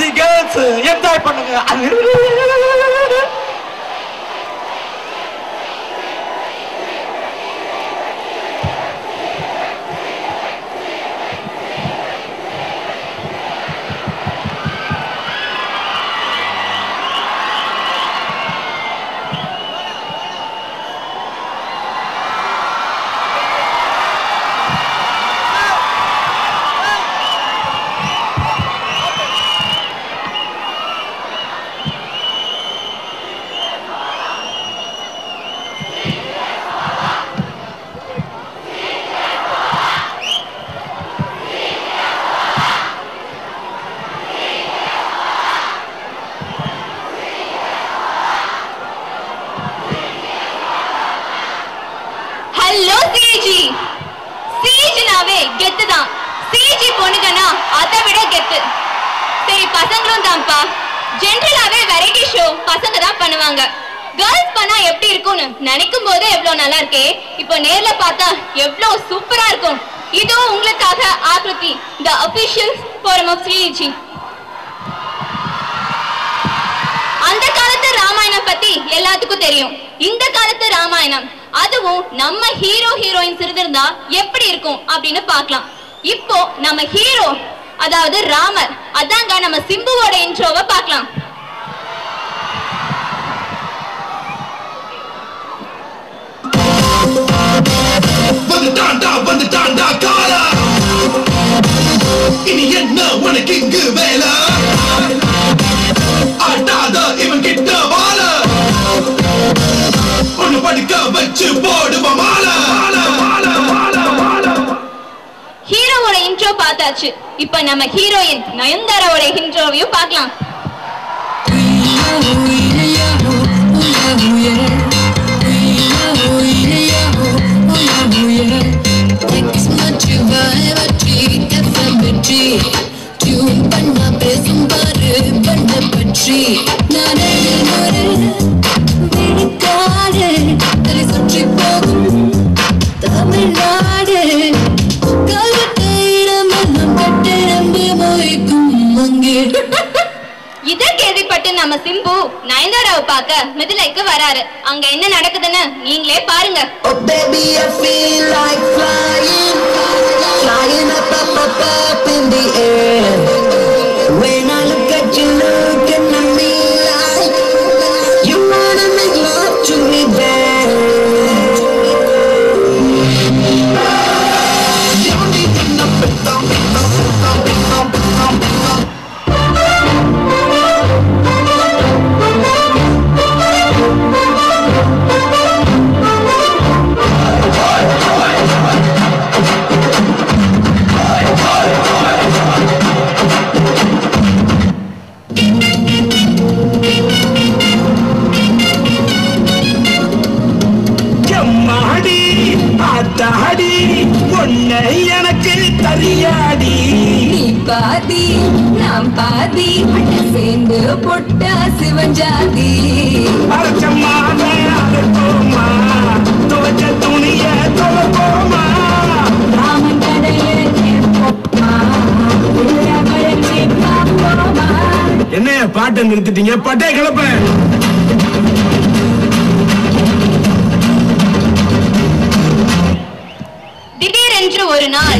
தி girls enjoy பண்ணுங்க hello Siji சிஜினாவே கெத்து தான் சிஜி பொண்ணுங்கன்னா அதை விட கெத்து சரி பசங்களும் தான்ப்பா ஜென்ரலாவே வெரைட்டி ஷோ பசங்க தான் பண்ணுவாங்க கேர்ள்ஸ் பண்ணா எப்படி இருக்கும்னு நினைக்கும் போதே எவ்வளவு நல்லா இருக்கே இப்போ நேர்ல பார்த்தா எவ்வளவு சூப்பரா இருக்கும் இதோ உங்களுக்காக Aakruti the official forum of Sreeji அந்த காலத்து ராமாயணம் பத்தி எல்லாத்துக்கும் தெரியும் இந்த காலத்து ராமாயணம் அதுவும் நம்ம ஹீரோ ஹீரோயின்ஸ் இருந்திருந்தா எப்படி இருக்கும் அப்படின்னு பார்க்கலாம் இப்போ நம்ம ஹீரோ அதாவது ராமர் அதாங்க நம்ம சிம்புவோட இன்ட்ரோவை பார்க்கலாம் வந்துட்டான்டா வந்துட்டான்டா காலா இனி என்ன உனக்கு இங்கு வேலை ஆட்டாத இவன் கிட்ட வாழ ஒண்ணு படுக்க வச்சு போடுவ மாலை மாலை மாலை மாலை மாலை ஹீரோவோட இன்ட்ரோ பார்த்தாச்சு இப்போ நம்ம ஹீரோயின் நயன்தாராவோட இன்ட்ரோவையும் பார்க்கலாம் தமிழ்நாடு கலக்கையிடமெல்லாம் கட்டிடம்பு மொய்க்கும் அங்கே இதை கேள்விப்பட்டு நம்ம சிம்பு நயன்தாராவை பார்க்க மிதிலைக்கு வராரு அங்க என்ன நடக்குதுன்னு நீங்களே பாருங்க Oh baby, I feel like flying, flying up, up, up, up in the air. When I look at you, looking at me like you wanna make love to me, babe. எம்மாடி ஆத்தாடி பொண்ணை எனக்கு தரியாடி நீ பாதி நாம் பாதி அண்ணன் சேர்ந்து பொட்டா சிவஞ்சாதி அரைச்சம்மான அரைப்போமா துவைச்ச துணிய துவைப்போமா ராமன் கடையே கேட்போமா உள்ளவழி பார்ப்போமா என்ன பாட்டை நிறுத்திட்டீங்க பட்டே கிளப்ப திடீரென்று ஒரு நாள்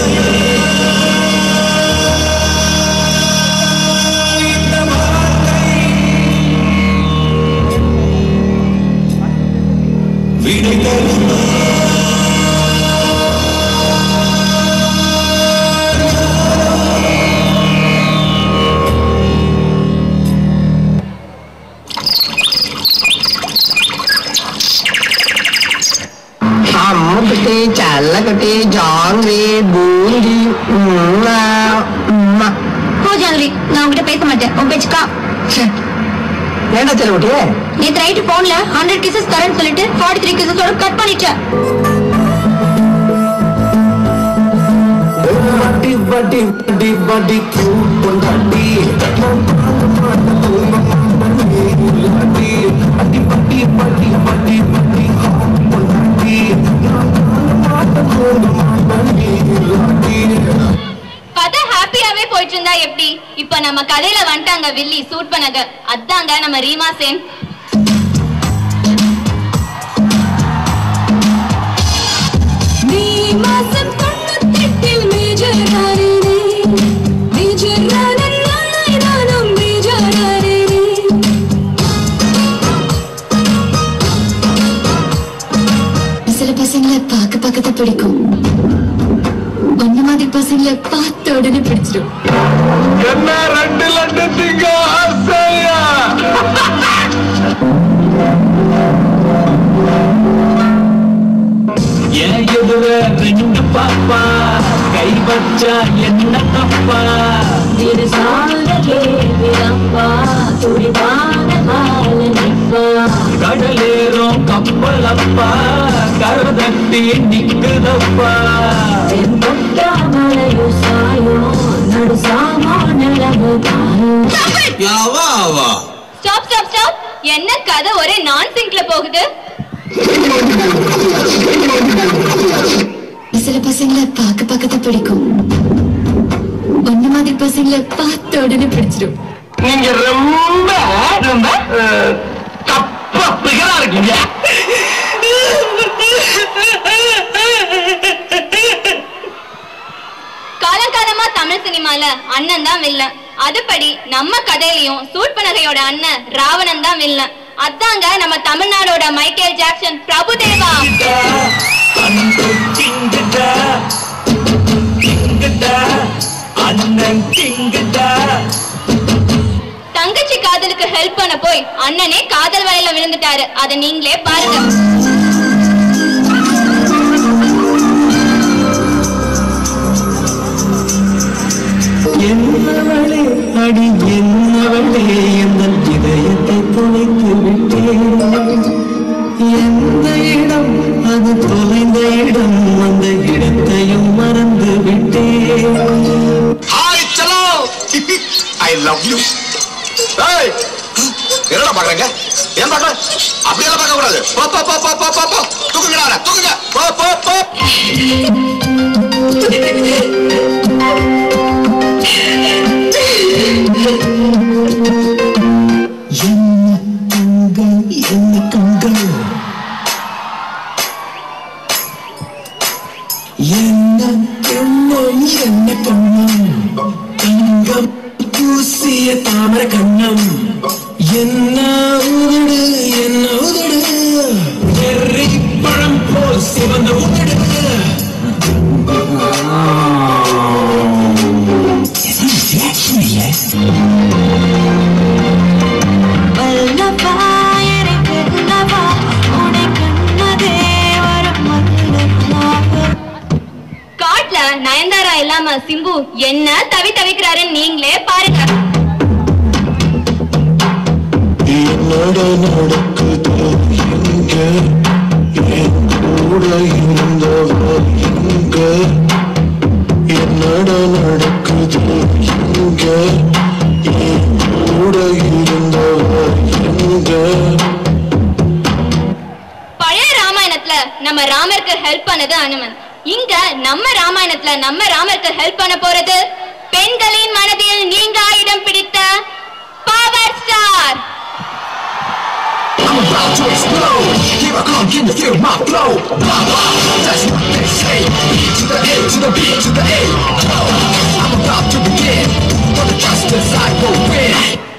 அம்முக்குட்டி சல்லக்குட்டி ஜாங்கிரி பூந்தி உம்மா, உம்மா. போ ஜாங்கிரி நான் உங்ககிட்ட பேச மாட்டேன் உன் பேச்சுக்கா ச்சே. ஏன்டா செல்லக்குட்டி நேத்து நைட்டு போன்ல ஹண்ட்ரட் கேசஸ் தரேன்னு சொல்லிட்டு ஃபார்ட்டி த்ரீ கேசஸோட கட் பண்ணிட்டேன் வட்டி வட்டி வட்டி வட்டி கொண்டாடி வட்டி வட்டி வட்டி வட்டி வட்டி கொண்டாடி கதை ஹாப்பியாவே போயிட்டு இருந்தா எப்படி இப்ப நம்ம கதையில வந்துட்டாங்க வில்லி சூட் பண்ணக அதாங்க நம்ம ரீமா சேன் மே மாசம் தொண்ணூத்தெட்டில் மேஜர் ஆனேனே. மேஜர் ஆன நாளாய் நானும் மேஜர் ஆனேனே. சில பசங்களை பார்க்க பார்க்கத்தான் பிடிக்கும் ஒன்ன மாதிரி பசங்களை பார்த்த உடனே பிடிச்சிடும் என்ன ரெண்டு லட்டு திங்க ஆசையா ஏன் எதுவ ரெண்டு பாப்பா கை வச்சா என்ன தப்பா கடலேறும் கப்பலப்பா கரதட்டி நிக்குதப்பா யாவா ஆவா ஸ்டாப் ஸ்டாப் ஸ்டாப் என்ன கதை ஒரே நான் சிங்க்ல போகுது சில பசங்களை பார்க்க பார்க்கத்தான் பிடிக்கும் ஒன்ன மாதிரி பசங்களை பார்த்த உடனே பிடிச்சிடும் நீங்க ரொம்ப ரொம்ப அஹ், தப்பா பிகரா இருக்கீங்க காலகாலமா தமிழ் சினிமால அண்ணன் தான் வில்லன் அதுபடி நம்ம கதையிலயும் சூட்பனகையோட அண்ணன் ராவணன் தான் வில்லன் அதாங்க நம்ம தமிழ்நாடோட மைக்கேல் ஜாக்சன் பிரபுதேவா திங்குடா திங்குடா அண்ணன் திங்குடா தங்கச்சி காதலுக்கு ஹெல்ப் பண்ண போய் அண்ணனே காதல் வலையில விழுந்துட்டாரு அத நீங்களே பாருங்க என்னவளே அடி என்னவளே எந்த இதயத்தை தொலைத்து விட்டேன் எந்த இடம் அது தொலைந்த இடம் அந்த இடத்தையும் மறந்து விட்டேன் ஹாய் சலோ ஐ லவ் யூ ஏய் என்னடா பாக்குறீங்க ஏன் பாக்குற அப்படியெல்லாம் பார்க்க கூடாது போ போ போ போ போ போ போ தூக்குங்கடா அவனை, தூக்குங்க போ போ போ என்ன கண்கள் என்ன கண்கள் என்ன கண்ணம் என்ன கண்ணம் தங்கம் பூசிய தாமர கண்ணம் என்ன உதடு என்ன உதடு வெறி பழம் போல் சிவந்த உதடு வல்லபா எனக்கு அல்லவா உனை கண்ணதே வரும் மல்லமாக காட்ல நயன்தாரா இல்லாம சிம்பு என்ன தவி தவிக்கிறாருன்னு நீங்களே பாருங்க என்னடா நடக்குது எங்க என் கூட இருந்தவ எங்க என்னடா நடக்குது எங்க என் கூட இருந்தவ எங்க பழைய ராமாயணத்துல நம்ம ராமருக்கு ஹெல்ப் பண்ணது அனுமன் இங்க நம்ம ராமாயணத்துல நம்ம ராமருக்கு ஹெல்ப் பண்ண போறது பெண்களின் மனதில் நீங்க இடம் பிடித்த power star I'm about to explode. Here I come, can you feel my flow? Blah, blah, that's what they say. B to the A, to the B, to the A. I'm about to begin. For the justice I will win.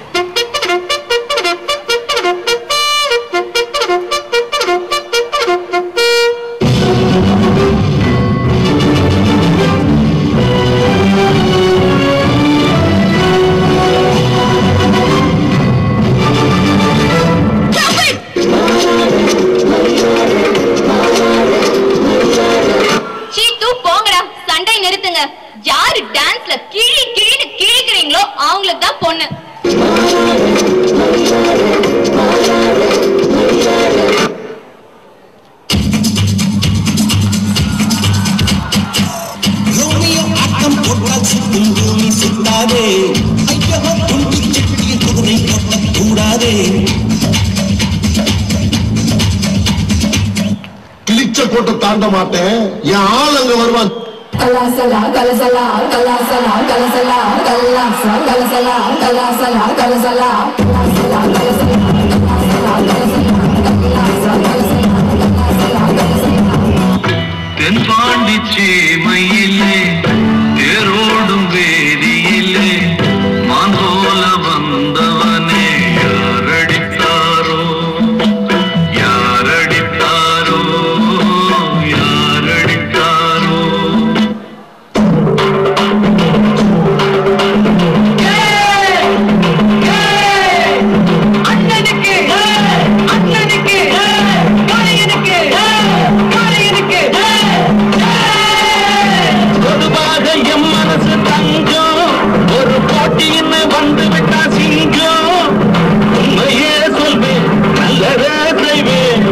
சீத்து போங்கடா சண்டை நிறுத்துங்க யாரு டான்ஸ்ல கிழி கிழின்னு கிழிக்கிறீங்களோ அவங்களுக்கு தான் பொண்ணு Romeo ஆட்டம் போட்டால் சுத்தும் பூமி சுத்தாதே ஐயோ துண்டு சட்டியில் குதிரை கொட்டக் கூடாதே கிழிச்ச கோட்டை தாண்ட மாட்டேன் என் ஆள் அங்க வருவான் கலாசலா கலசலா கலாசலா கலசலா கல்லாசா கலசலா கலாசலா கலசலா கலாசலா கலசலா கலாசலா கலசலா கல்லாசா கலசலா கலாசலா கலசலா தென்பாண்டி சீமையிலே தேரோடும் வேதியிலே மாந்தோல வந்தவனே யாரடித்தாரோ யாரடித்தாரோ யாரடித்தாரோ அண்ணனுக்கு அண்ணனுக்கு காளையனுக்கு காளையனுக்கு பொதுவாக எம் மனசு தங்கம் ஒரு போட்டின்னு வந்து விட்டா சிங்கம் உண்மையே சொல்வேன் நல்லதே செய்வேன்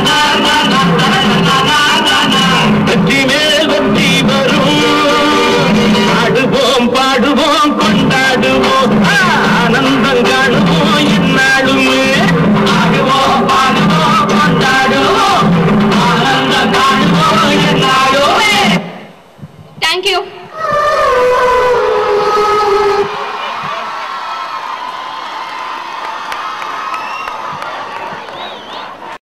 வெற்றி மேல் வெற்றி வரும் ஆடுவோம் பாடுவோம் கொண்டாடுவோம் ஆனந்தம் காணுவோம் என்னாலுமே ஆடுவோம் பாடுவோம் கொண்டாடுவோம் ஆனந்தம் காணுவோம் என்னாலுமே தேங்க்யூ